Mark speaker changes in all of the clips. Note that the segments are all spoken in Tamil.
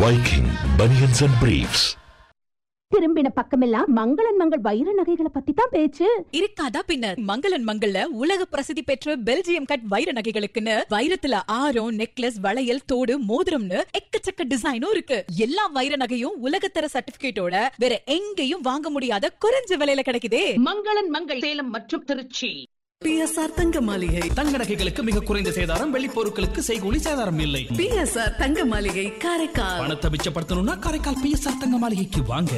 Speaker 1: Viking Bunions and Briefs.
Speaker 2: திரும்பின பக்கமெல்லாம் மங்களன் மங்கள் வைர நகைகளை பத்தி தான் பேச்சு
Speaker 3: இருக்காதா பின்ன மங்களன் மங்கள்ல உலக பிரசித்தி பெற்ற பெல்ஜியம் கட் வைர நகைகளுக்குன்னு வைரத்துல ஆரம் நெக்லஸ் வளையல் தோடு மோதிரம்னு எக்கச்சக்க டிசைனும் இருக்கு எல்லா வைர நகையும் உலகத்தர சர்டிபிகேட்டோட வேற எங்கேயும் வாங்க முடியாத குறைஞ்ச விலையில கிடைக்குதே
Speaker 4: மங்களன் மங்கள் சேலம் மற்றும் திருச்சி
Speaker 5: பிஎஸ்ஆர் தங்க மாளிகை
Speaker 6: தங்க நகைகளுக்கு மிக குறைந்த சேதாரம் வெள்ளி பொருட்களுக்கு செய்கூலி சேதாரம் இல்லை
Speaker 5: பிஎஸ்ஆர் தங்க மாளிகை காரைக்கால்
Speaker 6: பணத்தை மிச்சப்படுத்தணும்னா காரைக்கால் பிஎஸ்ஆர் தங்க மாளிகைக்கு வாங்க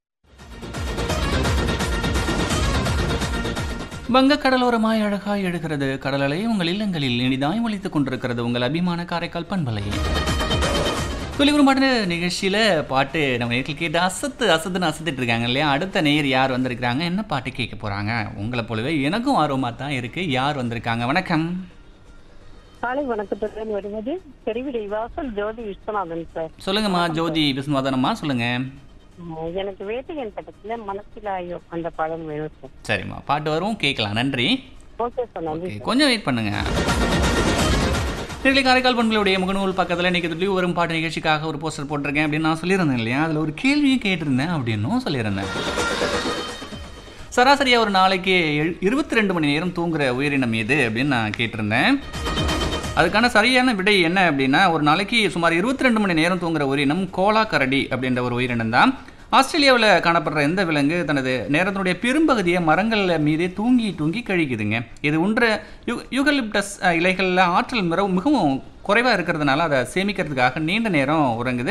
Speaker 7: வங்க கடலோரமாய் அழகாய் எழுகிறது கடலலை உங்கள் இல்லங்களில் இனிதாய் ஒலித்துக் கொண்டிருக்கிறது உங்கள் அபிமான காரைக்கால் பண்பலை துளிகுரு பாட்டு நிகழ்ச்சியில் பாட்டு நம்ம நேரில் கேட்டு அசத்து அசத்துன்னு அசத்துட்டு இருக்காங்க இல்லையா அடுத்த நேர் யார் வந்திருக்கிறாங்க என்ன பாட்டு கேட்க போகிறாங்க உங்களை போலவே எனக்கும் ஆர்வமாக தான் இருக்குது யார் வந்திருக்காங்க வணக்கம்
Speaker 8: காலை வணக்கத்துடன் வருவது பெருவிடை வாசல் ஜோதி விஸ்வநாதன் சார்
Speaker 7: சொல்லுங்கம்மா ஜோதி விஸ்வநாதனம்மா சொல்லுங்கள்
Speaker 8: உம், எனக்கு வேட்டையன் பக்கத்துல மனசிலாயோ அந்த படம் வேணும் சார்
Speaker 7: சரிம்மா பாட்டு வரும் கேட்கலாம் நன்றி
Speaker 8: ஓகே சார் நன்றி
Speaker 7: ஓகே கொஞ்சம் வெயிட் பண்ணுங்க நேர்களை காரைக்கால் பண்புகளுடைய முகநூல் பக்கத்தில் இன்னைக்கு துளி வரும் பாட்டு நிகழ்ச்சிக்காக ஒரு போஸ்டர் போட்டிருக்கேன் அப்படின்னு நான் சொல்லியிருந்தேன் இல்லையா அதில் ஒரு கேள்வியும் கேட்டிருந்தேன் அப்படின்னும் சொல்லியிருந்தேன் சராசரியாக ஒரு நாளைக்கு இருபத்தி ரெண்டு மணி நேரம் தூங்குற உயிரினம் எது அப்படின்னு நான் கேட்டிருந்தேன் அதுக்கான சரியான விடை என்ன அப்படின்னா ஒரு நாளைக்கு சுமார் இருபத்தி ரெண்டு மணி நேரம் தூங்குற உயிரினம் கோலா கரடி அப்படின்ற ஒரு உயிரினம் தான் ஆஸ்திரேலியாவில் காணப்படுற எந்த விலங்கு தனது நேரத்தினுடைய பெரும்பகுதியை மரங்கள் மீதே தூங்கி தூங்கி கழிக்குதுங்க இது ஒன்ற யு யூகலிப்டஸ் அஹ், இலைகளில் ஆற்றல் மிக மிகவும் குறைவாக இருக்கிறதுனால அதை சேமிக்கிறதுக்காக நீண்ட நேரம் உறங்குது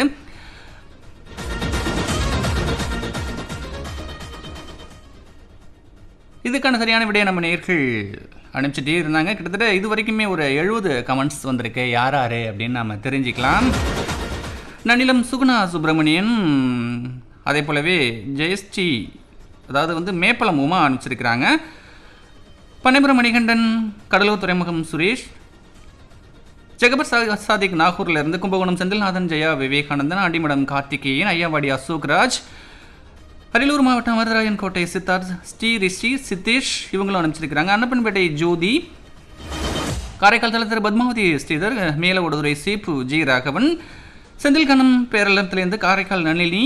Speaker 7: இதுக்கான சரியான விடையை நம்ம நேர்கள் அனுப்பிச்சிட்டே இருந்தாங்க கிட்டத்தட்ட இது வரைக்குமே ஒரு எழுபது கமெண்ட்ஸ் வந்திருக்கு யார் யார் அப்படின்னு நம்ம தெரிஞ்சுக்கலாம் நன்னிலம் சுகுணா சுப்பிரமணியன் அதே போலவே ஜெயஸ்ரீ அதாவது வந்து மேப்பலம் உமா அனுப்பிச்சிருக்கிறாங்க பனைபுரம் மணிகண்டன் கடலூர் துறைமுகம் சுரேஷ் ஜெகபர் சா- சாதிக் நாகூர்ல இருந்து கும்பகோணம் செந்தில்நாதன் ஜெயா விவேகானந்தன் அடிமடம் கார்த்திகேயன் ஐயாவாடி அசோக்ராஜ் அரியலூர் மாவட்டம் அமர்தராயன் கோட்டை சித்தார்த் ஸ்ரீ ரிஷி சித்தேஷ் இவங்களும் அனுப்பிச்சிருக்கிறாங்க அன்னப்பன்பேட்டை ஜோதி காரைக்கால் தளத்தில் பத்மாவதி ஸ்ரீதர் மேல ஒடுதுறை சேப்பு ஜி ராகவன் செந்தில்கணம் பேரளத்திலேருந்து காரைக்கால் நளினி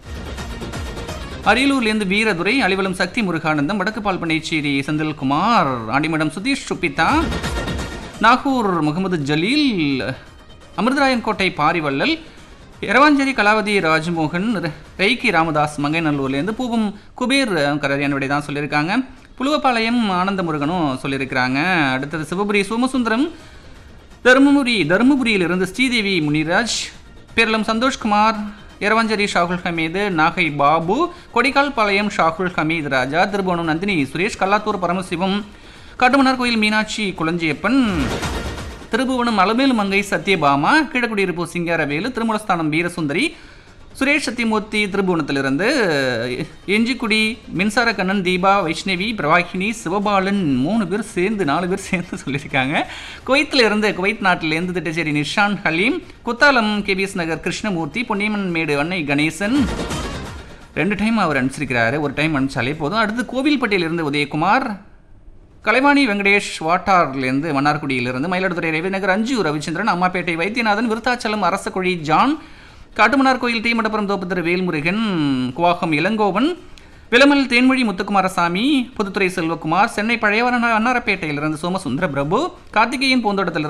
Speaker 7: அரியலூர்லேருந்து வீரதுரை அலிவலம் சக்தி முருகானந்தம் வடக்கு பால்பனைச்சேரி செந்தில்குமார் ஆண்டிமடம் சுதீஷ் சுப்பிதா நாகூர் முகமது ஜலீல் அமிர்தராயன் கோட்டை பாரிவள்ளல் இரவாஞ்சேரி கலாவதி ராஜ்மோகன் ரெ- ரெய்கி ராமதாஸ் மங்கைநல்லூர்லேருந்து பூவம் குபேர் கரையான விடை தான் சொல்லியிருக்காங்க புலுவப்பாளையம் ஆனந்த முருகனும் சொல்லியிருக்கிறாங்க அடுத்தது சிவபுரி சோமசுந்தரம் தருமபுரி தருமபுரியிலிருந்து ஸ்ரீதேவி முனிராஜ் பேரளம் சந்தோஷ்குமார் இரவஞ்சேரி ஷாகுல் ஹமீது நாகை பாபு கொடிக்கால் பாளையம் ஷாகுல் ஹமீது ராஜா திருபுவனம் நந்தினி சுரேஷ் கல்லாத்தூர் பரமசிவம் காட்டுமன்னார் கோயில் மீனாட்சி குளஞ்சியப்பன் திருபுவனம் அலமேலு மங்கை சத்யபாமா கீழக்குடியிருப்பு சிங்காரவேலு திருமலஸ்தானம் வீரசுந்தரி சுரேஷ் சத்தியமூர்த்தி திருபுவனத்திலிருந்து எஞ்சிக்குடி மின்சார கண்ணன் தீபா வைஷ்ணவி பிரவாகினி சிவபாலன் மூணு பேர் சேர்ந்து நாலு பேர் சேர்ந்து சொல்லியிருக்காங்க குவைத்தில் இருந்து குவைத் நாட்டிலேருந்து திட்டச்சேரி நிஷான் ஹலீம் குத்தாலம் கேபிஎஸ் நகர் கிருஷ்ணமூர்த்தி பொன்னியம்மன் மேடு அன்னை கணேசன் ரெண்டு டைம் அவர் அனுப்பிச்சிருக்கிறாரு ஒரு டைம் அனுப்பிச்சாலே போதும் அடுத்து கோவில்பட்டியிலிருந்து உதயகுமார் கலைவாணி வெங்கடேஷ் வாட்டார்லேருந்து மன்னார்குடியிலிருந்து மயிலாடுதுறை ரவிநகர் அஞ்சு ரவிச்சந்திரன் அம்மாப்பேட்டை வைத்தியநாதன் விருத்தாச்சலம் அரசகுழி ஜான் காட்டுமன்னார் கோயில் தீமடப்புறம் தோப்புத்தர் வேல்முருகன் குவாகம் இளங்கோவன் விளமல் தேன்மொழி முத்துக்குமாரசாமி புதுத்துறை செல்வகுமார் சென்னை பழைய அன்னாரப்பேட்டையிலிருந்து சோமசுந்தர பிரபு கார்த்திகேயன் பூந்தோட்டத்திலிருந்து